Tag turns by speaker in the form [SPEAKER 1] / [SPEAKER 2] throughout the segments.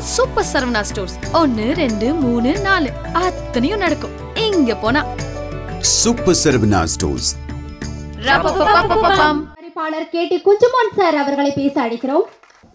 [SPEAKER 1] Super Saravana stores ஒன்னு ரெண்டு மூணு நாலு அத்தனையும் நடக்கும் இங்க போனா
[SPEAKER 2] சூப்பர் சரவணா ஸ்டோர்ஸ்
[SPEAKER 1] ரப்பப்பப்பப்பப்பம்.
[SPEAKER 3] அறிவிப்பாளர் கே டி குஞ்சுமான் சார் அவர்களை பேச அழைக்கிறோம்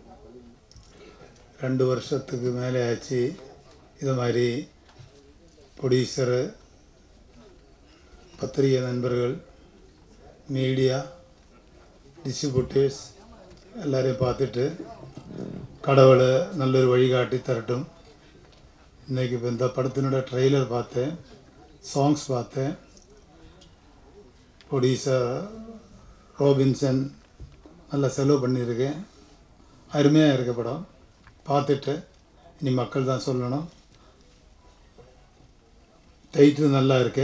[SPEAKER 4] ரெண்டு வருஷத்துக்கு மேலே ஆச்சு இது மாதிரி ப்ரொடியூசரு பத்திரிகை நண்பர்கள் மீடியா டிஸ்ட்ரிபியூட்டர்ஸ் எல்லாரையும் பார்த்துட்டு கடவுளை நல்லொரு வழிகாட்டி தரட்டும் இன்றைக்கி இப்போ இந்த படத்தினோட ட்ரெய்லர் பார்த்தேன் சாங்ஸ் பார்த்தேன் ப்ரொடியூசர் ரோபின்சன் நல்லா செலவு பண்ணியிருக்கேன் அருமையாக இருக்க படம் பார்த்துட்டு இனி மக்கள் தான் சொல்லணும் டைட்டில் நல்லா இருக்கு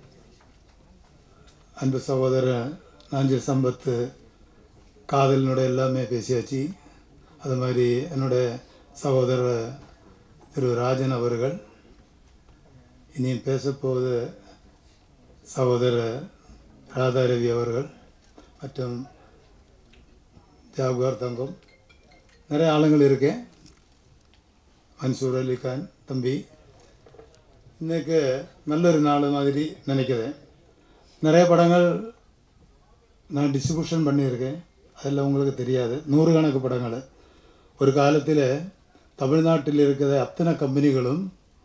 [SPEAKER 4] அன்பு சகோதரன் நாஞ்சில் சம்பத்து காதலினோட எல்லாமே பேசியாச்சு அது மாதிரி என்னோட சகோதரர் திரு ராஜன் அவர்கள் இனியும் பேசப்போவது சகோதரர் ராதாரவி அவர்கள் மற்றும் ஜாப்கார் தங்கம் நிறைய ஆளுங்கள் இருக்கேன் மன்சூர் அலிகான் தம்பி இன்னைக்கு நல்லொரு நாள் மாதிரி நினைக்கிறேன் நிறைய படங்கள் நான் டிஸ்ட்ரிபியூஷன் பண்ணியிருக்கேன் அதில் உங்களுக்கு தெரியாது நூறுக்கணக்கு படங்கள் ஒரு காலத்தில் தமிழ்நாட்டில் இருக்கிற அத்தனை கம்பெனிகளும்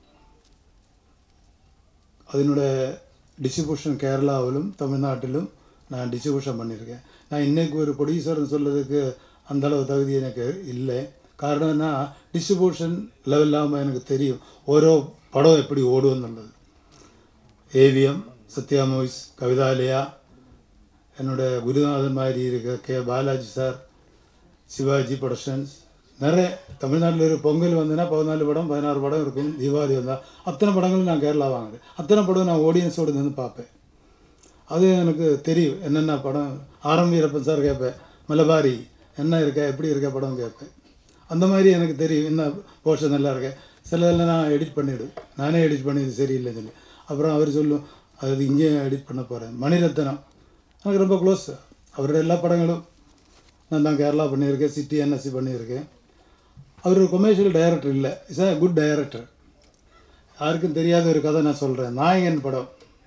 [SPEAKER 4] அதனோட டிஸ்ட்ரிபியூஷன் கேரளாவிலும் தமிழ்நாட்டிலும் நான் டிஸ்ட்ரிபியூஷன் பண்ணியிருக்கேன் நான் இன்னைக்கு ஒரு ப்ரொடியூசர்னு சொல்கிறதுக்கு அந்த அளவு தகுதி எனக்கு இல்லை காரணம் என்ன டிஸ்ட்ரிபியூஷன் லெவல் எனக்கு தெரியும் ஓரோ படம் எப்படி ஓடும்னுள்ளது ஏவிஎம் சத்யா மூவிஸ் கவிதாலயா என்னோட குருநாதன் மாதிரி இருக்க கே பாலாஜி சார் சிவாஜி ப்ரொடக்ஷன்ஸ் நிறைய தமிழ்நாட்டில் ஒரு பொங்கல் வந்துன்னா பதினாலு படம் பதினாறு படம் இருக்கும் தீபாவளி வந்தால் அத்தனை படங்களும் நான் கேரளா வாங்குறேன் அத்தனை படம் நான் ஆடியன்ஸோடு நின்று பார்ப்பேன் அது எனக்கு தெரியும் என்னென்ன படம் ஆரம் வீரப்பன் சார் கேட்பேன் மலபாரி என்ன இருக்க எப்படி இருக்க படம் கேட்பேன் அந்த மாதிரி எனக்கு தெரியும் என்ன போர்ஷன் நல்லா இருக்க சிலதெல்லாம் நான் எடிட் பண்ணிவிடுவேன் நானே எடிட் பண்ணி இது சரியில்லைன்னு சொல்லி அப்புறம் அவர் சொல்லும் அது இங்கேயும் எடிட் பண்ண போகிறேன் மணிரத்னம் எனக்கு ரொம்ப க்ளோஸ் அவரோட எல்லா படங்களும் நான் தான் கேரளா பண்ணியிருக்கேன் சிட்டி என்எஸ்சி பண்ணியிருக்கேன் அவர் ஒரு கொமர்ஷியல் டைரக்டர் இல்லை இஸ் a குட் டைரக்டர் யாருக்கும் தெரியாத ஒரு கதை நான் சொல்கிறேன் நாயகன் படம்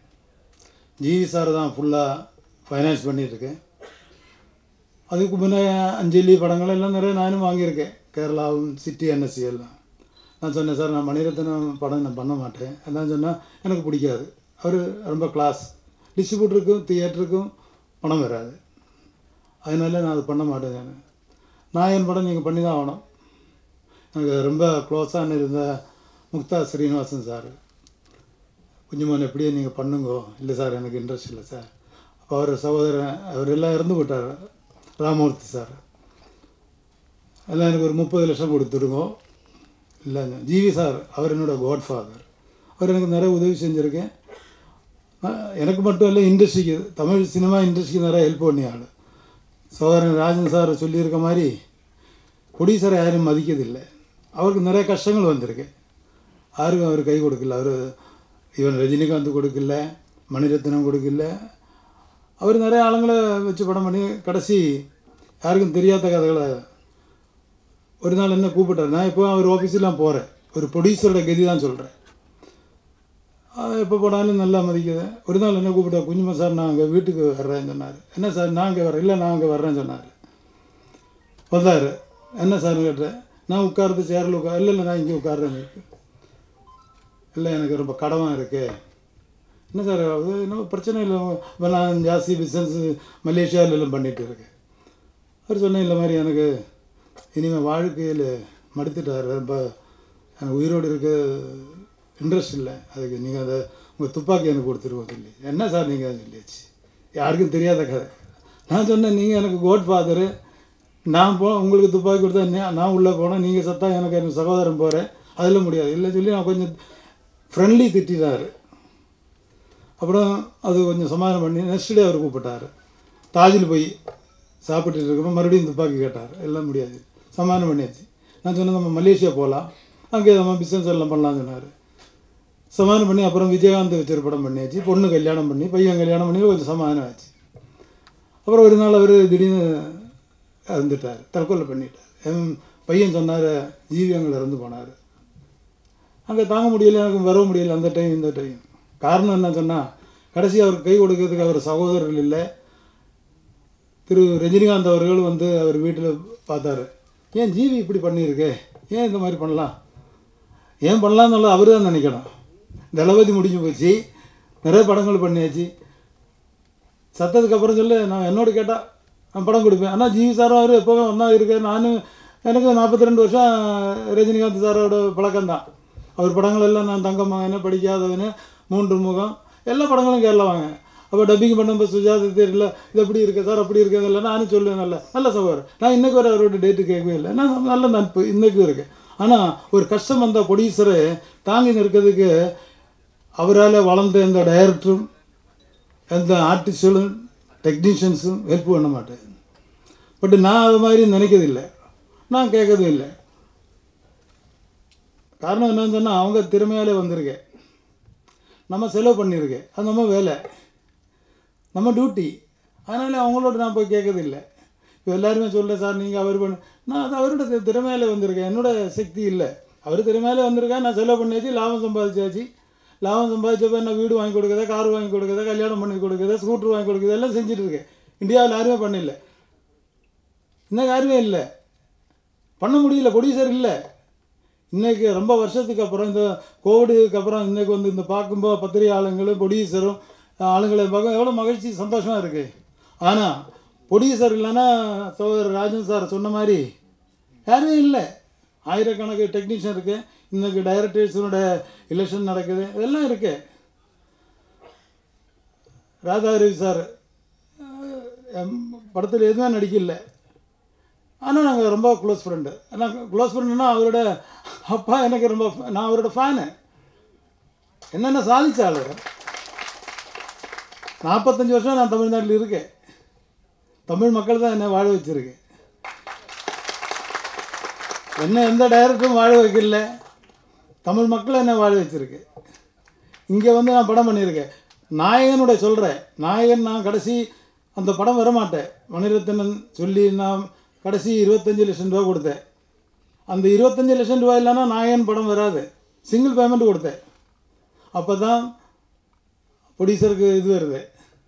[SPEAKER 4] ஜிவி சார் தான் ஃபுல்லாக ஃபைனான்ஸ் பண்ணியிருக்கேன் அதுக்கு முன்னே அஞ்சலி படங்கள் எல்லாம் நிறைய நானும் வாங்கியிருக்கேன் கேரளாவும் சிட்டி என்எஸ்சி எல்லாம் நான் சொன்னேன் சார் நான் மணிரத்னம் படம் நான் பண்ண மாட்டேன் அதான் சொன்னால் எனக்கு பிடிக்காது அவர் ரொம்ப கிளாஸ் டிஸ்ட்ரிபியூட்டருக்கும் தியேட்டருக்கும் பணம் வராது அதனால நான் அது பண்ண மாட்டேன் நான் நான் என் படம் நீங்கள் பண்ணி தான் ஆகணும் எனக்கு ரொம்ப க்ளோஸான இருந்த முக்தா ஸ்ரீனிவாசன் சார் குஞ்சுமோன் எப்படியே நீங்கள் பண்ணுங்கோ இல்லை சார் எனக்கு இன்ட்ரெஸ்ட் இல்லை சார் அப்போ அவர் சகோதரன் அவர் எல்லாம் இறந்து போயிட்டார் ராமூர்த்தி சார் எல்லாம் எனக்கு ஒரு முப்பது லட்சம் கொடுத்துருங்கோ இல்லைங்க ஜிவி சார் அவர் என்னோட காட் ஃபாதர் அவர் எனக்கு நிறைய உதவி செஞ்சுருக்கேன் நான் எனக்கு மட்டும் இல்லை இண்டஸ்ட்ரிக்கு தமிழ் சினிமா இண்டஸ்ட்ரிக்கு நிறைய ஹெல்ப் பண்ணி ஆள் சகோதரன் ராஜன் சார் சொல்லியிருக்க மாதிரி ப்ரொடியூசரை யாரும் மதிக்கிறதில்லை அவருக்கு நிறைய கஷ்டங்கள் வந்திருக்கு யாருக்கும் அவர் கை கொடுக்கல அவர் இவன் ரஜினிகாந்த் கொடுக்கல மணிரத்னம் கொடுக்கல அவர் நிறைய ஆளுங்களை வச்சு படம் பண்ணி கடைசி யாருக்கும் தெரியாத கதைகளை ஒரு நாள் என்ன கூப்பிட்டார் நான் இப்போ அவர் ஆஃபீஸெலாம் போகிறேன் ஒரு ப்ரொடியூசரோட கதி தான் சொல்கிறேன் எப்போ போனாலும் நல்லா மதிக்குது ஒரு நாள் என்ன கூப்பிட்டா குஞ்சுமா சார் நான் அங்கே வீட்டுக்கு வர்றேன்னு சொன்னார் என்ன சார் நான் அங்கே வரேன் இல்லை நான் அங்கே வர்றேன்னு சொன்னார் வந்தார் என்ன சார்னு கேட்டேன் நான் உட்கார்றது சேரில் உட்கார் இல்லை இல்லை நான் இங்கே உட்கார்றேன்னு இல்லை எனக்கு ரொம்ப கடமாக இருக்கு என்ன சார் அது இன்னும் பிரச்சனை இல்லை இப்போ நான் ஜாஸ்தி பிஸ்னஸ் மலேசியாவில் எல்லாம் பண்ணிகிட்டு இருக்கேன் அவர் சொன்னேன் இல்லை மாதிரி எனக்கு இனிமேல் வாழ்க்கையில் மடுத்துட்டார் ரொம்ப எனக்கு உயிரோடு இருக்க இன்ட்ரெஸ்ட் இல்லை அதுக்கு நீங்கள் அதை உங்கள் துப்பாக்கி எனக்கு கொடுத்துருவோம் சொல்லி என்ன சார் நீங்கள் சொல்லியாச்சு யாருக்கும் தெரியாத கதை நான் சொன்னேன் நீங்கள் எனக்கு கோட் ஃபாதரு நான் போ உங்களுக்கு துப்பாக்கி கொடுத்தா நீ- நான் உள்ளே போனேன் நீங்கள் சத்தா எனக்கு என் சகோதரன் போகிறேன் அதில் முடியாது இல்லை சொல்லி நான் கொஞ்சம் ஃப்ரெண்ட்லி திட்டினார் அப்புறம் அது கொஞ்சம் சமாதானம் பண்ணி நெக்ஸ்ட் டே அவர் கூப்பிட்டார் தாஜில் போய் சாப்பிட்டுட்டு இருக்கிறோம் மறுபடியும் துப்பாக்கி கேட்டார் எல்லாம் முடியாது சமாதானம் பண்ணியாச்சு நான் சொன்னேன் நம்ம மலேசியா போகலாம் அங்கே நம்ம பிஸ்னஸ் எல்லாம் பண்ணலாம்னு சொன்னார் சமாதானம் பண்ணி அப்புறம் விஜயகாந்த் வச்சு ஒரு படம் பண்ணியாச்சு பொண்ணு கல்யாணம் பண்ணி பையன் கல்யாணம் பண்ணி கொஞ்சம் சமாதானம் ஆச்சு அப்புறம் ஒரு நாள் அவர் திடீர்னு இறந்துட்டார் தற்கொலை பண்ணிட்டார் என் பையன் சொன்னார் ஜீவி அங்கே இறந்து போனார் அங்கே தாங்க முடியல எனக்கு வர முடியல அந்த டைம் இந்த டைம் காரணம் என்ன சொன்னால் கடைசி அவர் கை கொடுக்கறதுக்கு அவர் சகோதரர்கள் இல்லை திரு ரஜினிகாந்த் அவர்கள் வந்து அவர் வீட்டில் பார்த்தாரு ஏன் ஜீவி இப்படி பண்ணியிருக்கே ஏன் இந்த மாதிரி பண்ணலாம் ஏன் பண்ணலாம்னு அவர் தான் நினைக்கணும் தளபதி முடிஞ்சு போச்சு நிறைய படங்கள் பண்ணியாச்சு சத்தத்துக்கு அப்புறம் சொல்லு நான் என்னோட கேட்டால் நான் படம் கொடுப்பேன் ஆனால் ஜிவி சாரும் அவர் எப்போவே ஒன்றா இருக்கேன் நானும் எனக்கு நாற்பத்தி ரெண்டு வருஷம் ரஜினிகாந்த் சாரோட பழக்கம்தான் அவர் படங்கள் எல்லாம் நான் தங்க மகனு படிக்காதவனு மூன்று முகம் எல்லா படங்களும் கேரளா வாங்க அப்போ டப்பிங் பண்ணும்போது சுஜாதா தெரியல இது எப்படி இருக்கு சார் அப்படி இருக்குது இல்லை நானும் சொல்லுவேன் நல்ல நல்ல சகோதரர் நான் இன்னைக்கு வரை அவரோட டேட்டு கேட்கவே இல்லை நான் நல்ல நட்பு இன்னைக்கும் இருக்கு ஆனால் ஒரு கஷ்டம் வந்த ப்ரொடியூசரை தாங்கி நிற்கிறதுக்கு அவரால் வளர்ந்த எந்த டைரக்டரும் எந்த ஆர்டிஸ்டும் டெக்னீஷியன்ஸும் ஹெல்ப் பண்ண மாட்டேன் பட் நான் அது மாதிரி நினைக்கிறதில்லை நான் கேட்கறதும் இல்லை காரணம் என்னன்னு சொன்னால் அவங்க திறமையாலே வந்திருக்கேன் நம்ம செலவு பண்ணியிருக்கேன் அது நம்ம வேலை நம்ம டியூட்டி அதனால அவங்களோட நான் போய் கேட்கறதில்லை இப்போ எல்லாருமே சொல்ல சார் நீங்கள் அவர் பண்ண நான் அது அவரோட தி- திறமையால வந்திருக்கேன் என்னோட சக்தி இல்லை அவர் திறமையால வந்திருக்கேன் நான் செலவு பண்ணியாச்சு லாபம் சம்பாதிச்சாச்சு லாபம் சம்பாதிச்சப்ப என்ன வீடு வாங்கி கொடுக்குறதா கார் வாங்கி கொடுக்குறதா கல்யாணம் பண்ணி கொடுக்குறதா ஸ்கூட்டர் வாங்கி கொடுக்குறதா எல்லாம் செஞ்சுட்டு இருக்கேன் இந்தியாவில் யாருமே பண்ணல இன்னும் யாருமே இல்லை பண்ண முடியல ப்ரொடியூசர் இல்லை இன்னைக்கு ரொம்ப வருஷத்துக்கு அப்புறம் இந்த கோவிடுக்கு அப்புறம் இன்னைக்கு வந்து இந்த பார்க்கும்போது பத்திரிகை ஆளுங்களும் ப்ரொடியூசரும் ஆளுங்களை பார்க்க எவ்வளோ மகிழ்ச்சி சந்தோஷமாக இருக்குது ஆனால் ப்ரொடியூசர் இல்லைன்னா சகோதரர் ராஜன் சார் சொன்ன மாதிரி யாருமே இல்லை ஆயிரக்கணக்கு டெக்னீஷியன் இருக்குது இன்னைக்கு டைரக்டர்ஸோட எலெக்ஷன் நடக்குது இதெல்லாம் இருக்கு ராதாரவி சார் படத்தில் எதுவுமே நடிக்கல ஆனால் நாங்கள் ரொம்ப க்ளோஸ் ஃப்ரெண்டு ஆனால் க்ளோஸ் ஃப்ரெண்டுனா அவரோட அப்பா எனக்கு ரொம்ப நான் அவரோட ஃபேனு என்னென்ன சாதிச்ச ஆளு நாற்பத்தஞ்சு வருஷம் நான் தமிழ்நாட்டில் இருக்கேன் தமிழ் மக்கள் தான் என்னை வாழ வச்சிருக்கு என்ன எந்த டைரக்டரும் வாழ வைக்கல தமிழ் மக்கள் என்னை வாழ வச்சிருக்கு இங்கே வந்து நான் படம் பண்ணியிருக்கேன் நாயகனுடைய சொல்கிறேன் நாயகன் நான் கடைசி அந்த படம் வர மாட்டேன் மணிரத்னன் சொல்லி நான் கடைசி இருபத்தஞ்சி லட்சம் ரூபா கொடுத்தேன் அந்த இருபத்தஞ்சி லட்சம் ரூபா இல்லைன்னா நாயகன் படம் வராது சிங்கிள் பேமெண்ட் கொடுத்தேன் அப்போ தான் ப்ரொடியூசருக்கு இது வருது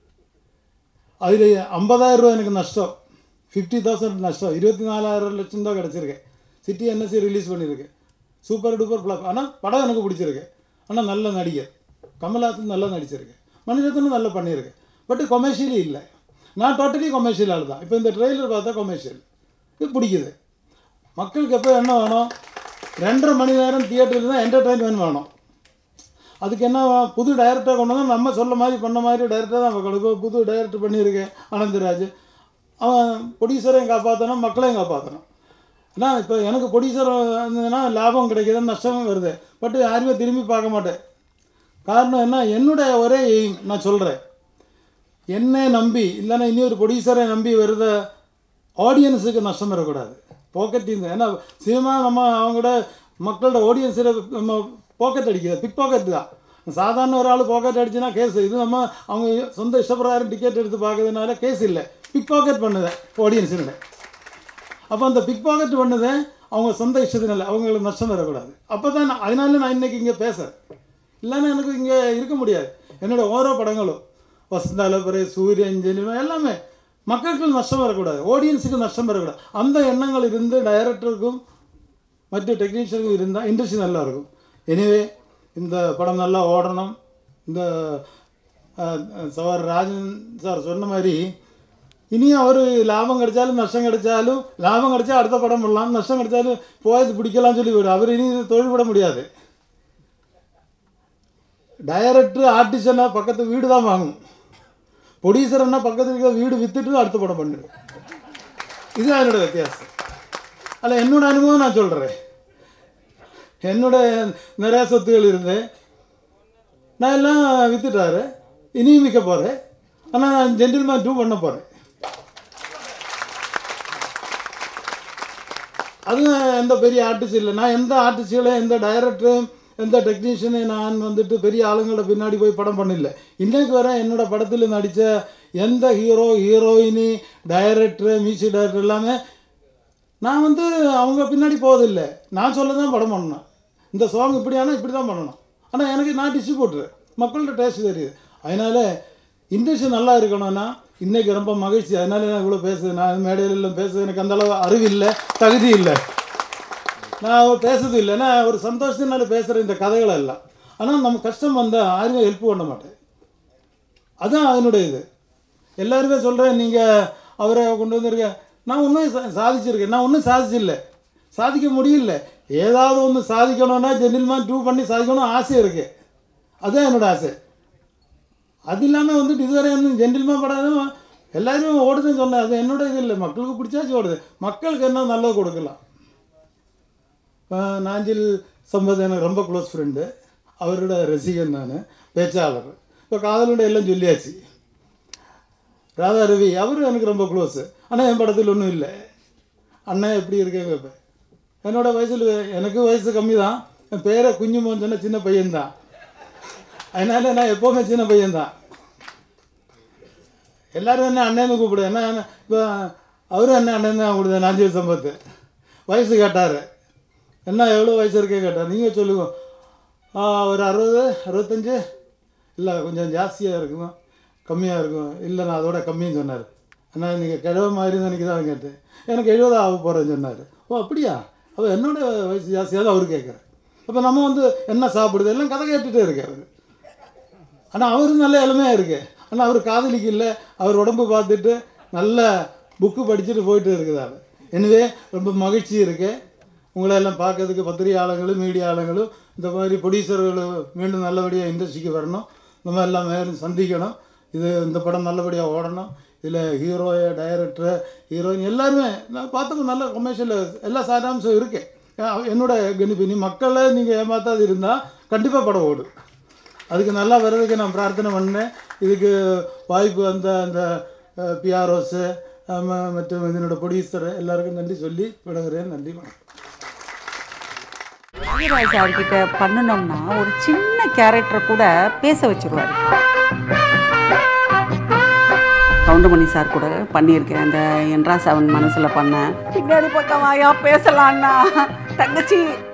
[SPEAKER 4] அதில் ஐம்பதாயிரம் ரூபா எனக்கு நஷ்டம் ஃபிஃப்டி தௌசண்ட் நஷ்டம் இருபத்தி நாலாயிரம் லட்சம் தான் கிடச்சிருக்கு சிட்டி என்எஸ்சி ரிலீஸ் பண்ணியிருக்கேன் சூப்பர் டூப்பர் ஃப்ளாப் ஆனால் படம் எனக்கு பிடிச்சிருக்கு ஆனால் நல்ல நடிகர் கமல்ஹாசன் நல்லா நடிச்சிருக்கு மணிரத்னம் நல்லா பண்ணியிருக்கு பட் கொமர்ஷியலி இல்லை நான் டோட்டலி கொமர்ஷியல் ஆள் தான் இப்போ இந்த ட்ரெய்லர் பார்த்தா கொமர்ஷியல் இது பிடிக்குது மக்களுக்கு எப்போ என்ன வேணும் ரெண்டரை மணி நேரம் தியேட்டரில் தான் என்டர்டைன்மெண்ட் வேணும் அதுக்கு என்ன புது டைரக்டர் கொண்டு வந்து நம்ம சொல்ல மாதிரி பண்ண மாதிரி டைரக்டர் தான் பார்க்கணும் இப்போ புது டைரக்டர் பண்ணியிருக்கேன் ஆனந்தராஜ் அவன் ப்ரொடியூசரையும் காப்பாற்றணும் மக்களையும் காப்பாற்றணும் ஏன்னா இப்போ எனக்கு ப்ரொடியூசர் இருந்ததுன்னா லாபம் கிடைக்கிது நஷ்டமும் வருது பட் யாருமே திரும்பி பார்க்க மாட்டேன் காரணம் என்ன என்னுடைய ஒரே எய்ம் நான் சொல்கிறேன் என்னை நம்பி இல்லைன்னா இனி ஒரு ப்ரொடியூசரை நம்பி வருத ஆடியன்ஸுக்கு நஷ்டம் வரக்கூடாது பாக்கெட்டிங் ஏன்னா சினிமா நம்ம அவங்களோட மக்களோட ஆடியன்ஸில் நம்ம பாக்கெட் அடிக்குது பிக் பாக்கெட் தான் சாதாரண ஒரு ஆள் பாக்கெட் அடிச்சுன்னா கேஸ் இது நம்ம அவங்க சொந்த இஷ்டப்பிரகாரம் டிக்கெட் எடுத்து பார்க்கறதுனால கேஸ் இல்லை பிக் பாக்கெட் பண்ணுது ஆடியன்ஸினுடைய அப்போ அந்த பிக் பாக்கெட் பண்ணதை அவங்க சொந்த இஷ்டத்தினால அவங்களுக்கு நஷ்டம் வரக்கூடாது அப்போ தான் நான் அதனால நான் இன்னைக்கு இங்கே பேசுகிறேன் இல்லைன்னா எனக்கு இங்கே இருக்க முடியாது என்னோட ஓரோ படங்களும் வசந்தாலபுரை சூரியன் ஜெனிமா எல்லாமே மக்களுக்கு நஷ்டம் வரக்கூடாது ஆடியன்ஸுக்கு நஷ்டம் வரக்கூடாது அந்த எண்ணங்கள் இருந்து டைரக்டருக்கும் மற்ற டெக்னீஷியனுக்கும் இருந்தால் இண்டஸ்ட்ரி நல்லா இருக்கும் எனிவே இந்த படம் நல்லா ஓடணும் இந்த சவார் ராஜன் சார் சொன்ன மாதிரி இனியும் அவர் லாபம் கிடைச்சாலும் நஷ்டம் கிடைச்சாலும் லாபம் கிடைச்சா அடுத்த படம் பண்ணலாம் நஷ்டம் கிடைச்சாலும் போயது பிடிக்கலாம்னு சொல்லி போயிடும் அவர் இனி தொழில் விட முடியாது டைரக்டர் ஆர்டிஸ்டனா பக்கத்து வீடு தான் வாங்கும் ப்ரொடியூசர்னா பக்கத்தில் இருக்கிற வீடு வித்துட்டு அடுத்த படம் பண்ணிடும் இதுதான் என்னோட வித்தியாசம் அதில் என்னோட அனுபவம் நான் சொல்கிறேன் என்னோட நிறையா சொத்துகள் இருந்து நான் எல்லாம் வித்துட்டாரு இனியும் விற்க போகிறேன் ஆனால் நான் ஜென்டில்மேன் டூ பண்ண போகிறேன் அதுவும் எந்த பெரிய ஆர்டிஸ்ட் இல்லை நான் எந்த ஆர்டிஸ்ட்களையும் எந்த டைரக்டரும் எந்த டெக்னீஷியனையும் நான் வந்துட்டு பெரிய ஆளுங்களோட பின்னாடி போய் படம் பண்ணல இன்னைக்கு வர என்னோட படத்தில் நடித்த எந்த ஹீரோ ஹீரோயினி டைரக்டர் மியூசிக் டைரக்டர் எல்லாமே நான் வந்து அவங்க பின்னாடி போவதில்லை நான் சொல்ல தான் படம் பண்ணணும் இந்த சாங் இப்படியானா இப்படி தான் பண்ணணும் ஆனால் எனக்கு நான் டிஸ்ட்ரிபியூட்டர் மக்கள்கிட்ட டேஸ்ட் தெரியுது அதனால் இண்டஸ்ட்ரி நல்லா இருக்கணும்னா இன்றைக்கி ரொம்ப மகிழ்ச்சி அதனால நான் இவ்வளோ பேசுது நான் மேடையில் எல்லாம் பேசுது எனக்கு அந்த அளவு அறிவு இல்லை தகுதி இல்லை நான் பேசுறது இல்லை நான் ஒரு சந்தோஷத்தினால பேசுகிற இந்த கதைகள் எல்லாம் ஆனால் நம்ம கஷ்டம் வந்தால் யாருமே ஹெல்ப் பண்ண மாட்டேன் அதான் அதனுடைய இது எல்லாருமே சொல்கிறேன் நீங்கள் அவரை கொண்டு வந்திருக்க நான் ஒன்றும் சா சாதிச்சிருக்கேன் நான் ஒன்றும் சாதிச்சில்ல சாதிக்க முடியல ஏதாவது ஒன்று சாதிக்கணும்னா ஜென்டில்மேன் டூ பண்ணி சாதிக்கணும் ஆசை இருக்குது அதுதான் என்னோட ஆசை அது இல்லாமல் வந்துட்டு இதுவரை வந்து ஜென்டில்மேன் படம் எல்லாருமே ஓடுதுன்னு சொன்னேன் அது என்னோட இது இல்லை மக்களுக்கு பிடிச்சாச்சு ஓடுது மக்களுக்கு என்ன நல்லது கொடுக்கலாம் ஆஹ் நாஞ்சில் சம்பத் எனக்கு ரொம்ப க்ளோஸ் ஃப்ரெண்டு அவரோட ரசிகன் நான் பேச்சாளர் இப்போ காதலுடைய எல்லாம் சொல்லியாச்சு ராதா ரவி அவரும் எனக்கு ரொம்ப க்ளோஸு ஆனால் என் படத்தில் ஒன்றும் இல்லை அண்ணன் எப்படி இருக்கேன் கேட்பேன் என்னோட வயசில் எனக்கு வயசு கம்மி தான் என் பேரை குஞ்சுமோன்னு சொன்ன சின்ன பையன்தான் அதனால நான் எப்போவுமே சின்ன பையன்தான் எல்லாரும் என்ன அண்ணன்னு கூப்பிடுவேன் என்ன இப்போ அவரும் என்ன அண்ணன் தான் கூப்பிடுவேன் நாஞ்சில் சம்பத்து வயசு கேட்டார் என்ன எவ்வளோ வயசு இருக்கே கேட்டார் நீங்கள் சொல்லுங்க ஆ, ஒரு அறுபது அறுபத்தஞ்சு இல்லை கொஞ்சம் ஜாஸ்தியாக இருக்கும் கம்மியாக இருக்கும் இல்லை நான் அதோட கம்மின்னு சொன்னார் அண்ணா நீங்கள் கிழவ மாதிரி தான் எனக்கு தான் கேட்டேன் எனக்கு எழுபது ஆக போகிறேன்னு சொன்னார் ஓ அப்படியா அப்போ என்னோட வயசு ஜாஸ்தியாக தான் அவர் கேட்குறேன் அப்போ நம்ம வந்து என்ன சாப்பிடுது எல்லாம் கதை கேட்டுகிட்டே இருக்கு அவர் ஆனால் அவரு நல்ல இளமையாக இருக்கு ஆனால் அவர் காதலிக்கு இல்லை அவர் உடம்பு பார்த்துட்டு நல்ல புக்கு படிச்சுட்டு போயிட்டு இருக்குதாரு எனவே ரொம்ப மகிழ்ச்சி இருக்கு உங்களை எல்லாம் பார்க்கறதுக்கு பத்திரிகையாளர்களும் மீடியாளர்களும் இந்த மாதிரி ப்ரொடியூசர்களும் மீண்டும் நல்லபடியாக இண்டஸ்ட்ரிக்கு வரணும் நம்ம எல்லாம் மேலும் சந்திக்கணும் இது இந்த படம் நல்லபடியாக ஓடணும் இதில் ஹீரோ டைரக்டர் ஹீரோயின் எல்லாருமே நான் பார்த்தப்ப நல்ல கமர்ஷியல் எல்லா சாராம்சம் இருக்கு அஹ் என்னோட கணிப்பு நீ மக்களை நீங்கள் ஏமாத்தாது இருந்தால் கண்டிப்பாக படம் ஓடும் அதுக்கு நல்லா வர்றதுக்கு நான் பிரார்த்தனை பண்ணேன் இதுக்கு வாய்ப்பு வந்த அந்த பிஆர்ஓஸு மற்றும் இதனோட ப்ரொடியூசர் எல்லாருக்கும் நன்றி சொல்லி விடுகிறேன் நன்றி வணக்கம்
[SPEAKER 5] பாக்யராஜ் சார்கிட்ட பண்ணணும்னா ஒரு சின்ன கேரக்டரை கூட பேச வச்சிருவார் கவுண்டமணி சார் கூட பண்ணியிருக்கேன் அந்த என்றா செவன் மனசில் பண்ணேன் பின்னாடி பக்கம் வாயா பேசலான்னா தங்கச்சி